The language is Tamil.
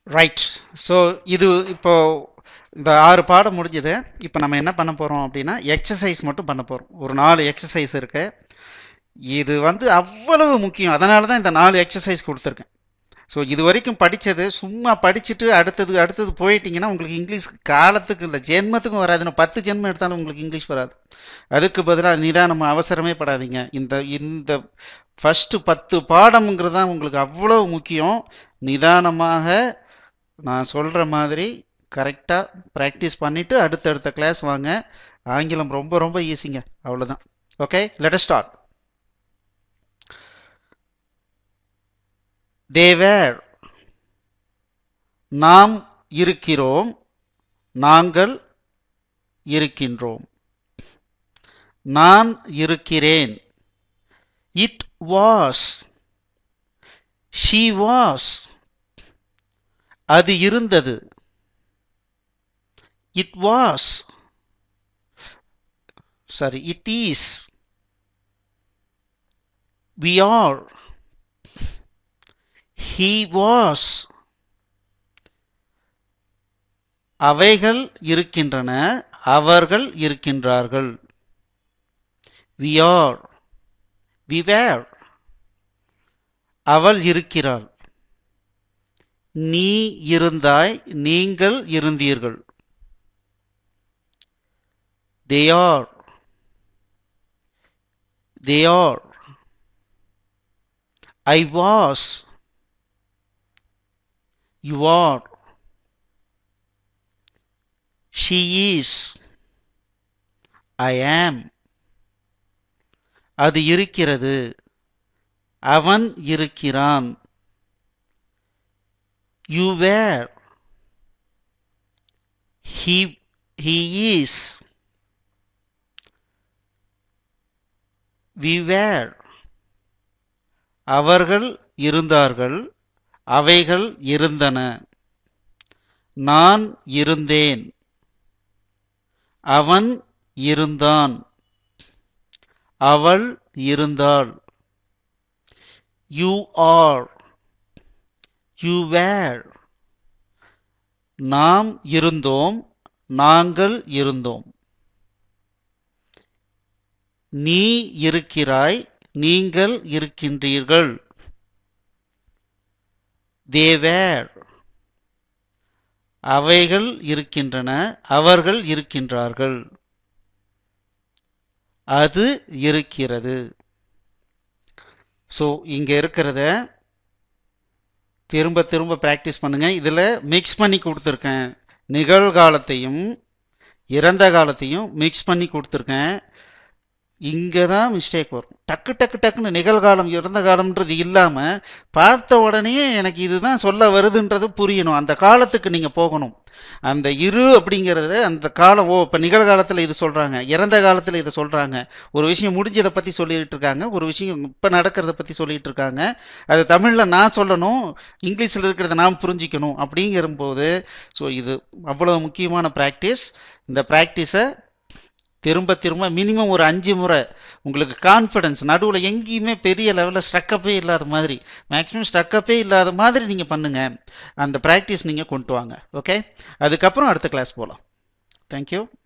ரைட் ஸோ இது இப்போ இந்த ஆறு பாடம் முடிஞ்சது இப்போ நம்ம என்ன பண்ண போகிறோம் அப்படின்னா எக்ஸசைஸ் மட்டும் பண்ண போகிறோம் ஒரு நாலு எக்ஸசைஸ் இருக்கு இது வந்து அவ்வளவு முக்கியம் அதனால தான் இந்த நாலு எக்ஸசைஸ் கொடுத்துருக்கேன் ஸோ இது வரைக்கும் படித்தது சும்மா படிச்சுட்டு அடுத்தது அடுத்தது போயிட்டீங்கன்னா உங்களுக்கு இங்கிலீஷ் காலத்துக்கு இல்லை ஜென்மத்துக்கும் வராது இன்னும் பத்து ஜென்மம் எடுத்தாலும் உங்களுக்கு இங்கிலீஷ் வராது அதுக்கு பதிலாக நிதானம் அவசரமே படாதீங்க இந்த இந்த ஃபஸ்ட்டு பத்து பாடம்ங்கிறது தான் உங்களுக்கு அவ்வளவு முக்கியம் நிதானமாக நான் சொல்கிற மாதிரி கரெக்டாக ப்ராக்டிஸ் பண்ணிவிட்டு அடுத்தடுத்த கிளாஸ் வாங்க ஆங்கிலம் ரொம்ப ரொம்ப ஈஸிங்க அவ்வளோதான் ஓகே லெட் ஸ்டார்ட் தேவர் நாம் இருக்கிறோம் நாங்கள் இருக்கின்றோம் நான் இருக்கிறேன் இட் வாஸ் ஷீ வாஸ் அது இருந்தது it was sorry it is we are he was அவைகள் இருக்கின்றன அவர்கள் இருக்கின்றார்கள் வி ஆர் வி வேர் அவள் இருக்கிறாள் நீ இருந்தாய் நீங்கள் இருந்தீர்கள் they are they are i was you are she is i am அது இருக்கிறது அவன் இருக்கிறான் you were he he is we were அவர்கள் இருந்தார்கள் அவைகள் இருந்தன நான் இருந்தேன் அவன் இருந்தான் அவள் இருந்தாள் யூ ஆர் யூ வேர் நாம் இருந்தோம் நாங்கள் இருந்தோம் நீ இருக்கிறாய் நீங்கள் இருக்கின்றீர்கள் தேவேர் அவைகள் இருக்கின்றன அவர்கள் இருக்கின்றார்கள் அது இருக்கிறது ஸோ இங்கே இருக்கிறத திரும்ப திரும்ப ப்ராக்டிஸ் பண்ணுங்க இதில் மிக்ஸ் பண்ணி கொடுத்துருக்கேன் நிகழ்காலத்தையும் இறந்த காலத்தையும் மிக்ஸ் பண்ணி கொடுத்துருக்கேன் இங்கே தான் மிஸ்டேக் வரும் டக்கு டக்கு டக்குன்னு நிகழ்காலம் இறந்த காலம்ன்றது இல்லாமல் பார்த்த உடனே எனக்கு இதுதான் சொல்ல வருதுன்றது புரியணும் அந்த காலத்துக்கு நீங்கள் போகணும் அந்த இரு அப்படிங்கிறது அந்த காலம் ஓ இப்போ நிகழ்காலத்தில் இது சொல்கிறாங்க இறந்த காலத்தில் இதை சொல்கிறாங்க ஒரு விஷயம் முடிஞ்சதை பற்றி சொல்லிட்டு இருக்காங்க ஒரு விஷயம் இப்போ நடக்கிறத பற்றி சொல்லிட்டு இருக்காங்க அது தமிழில் நான் சொல்லணும் இங்கிலீஷில் இருக்கிறத நான் புரிஞ்சிக்கணும் அப்படிங்கிறபோது ஸோ இது அவ்வளோ முக்கியமான ப்ராக்டிஸ் இந்த ப்ராக்டிஸை திரும்ப திரும்ப மினிமம் ஒரு அஞ்சு முறை உங்களுக்கு கான்ஃபிடன்ஸ் நடுவில் எங்கேயுமே பெரிய லெவலில் ஸ்ட்ரக்கப்பே இல்லாத மாதிரி மேக்ஸிமம் ஸ்ட்ரக்கப்பே இல்லாத மாதிரி நீங்கள் பண்ணுங்கள் அந்த ப்ராக்டிஸ் நீங்கள் கொண்டு வாங்க ஓகே அதுக்கப்புறம் அடுத்த கிளாஸ் போகலாம் தேங்க்யூ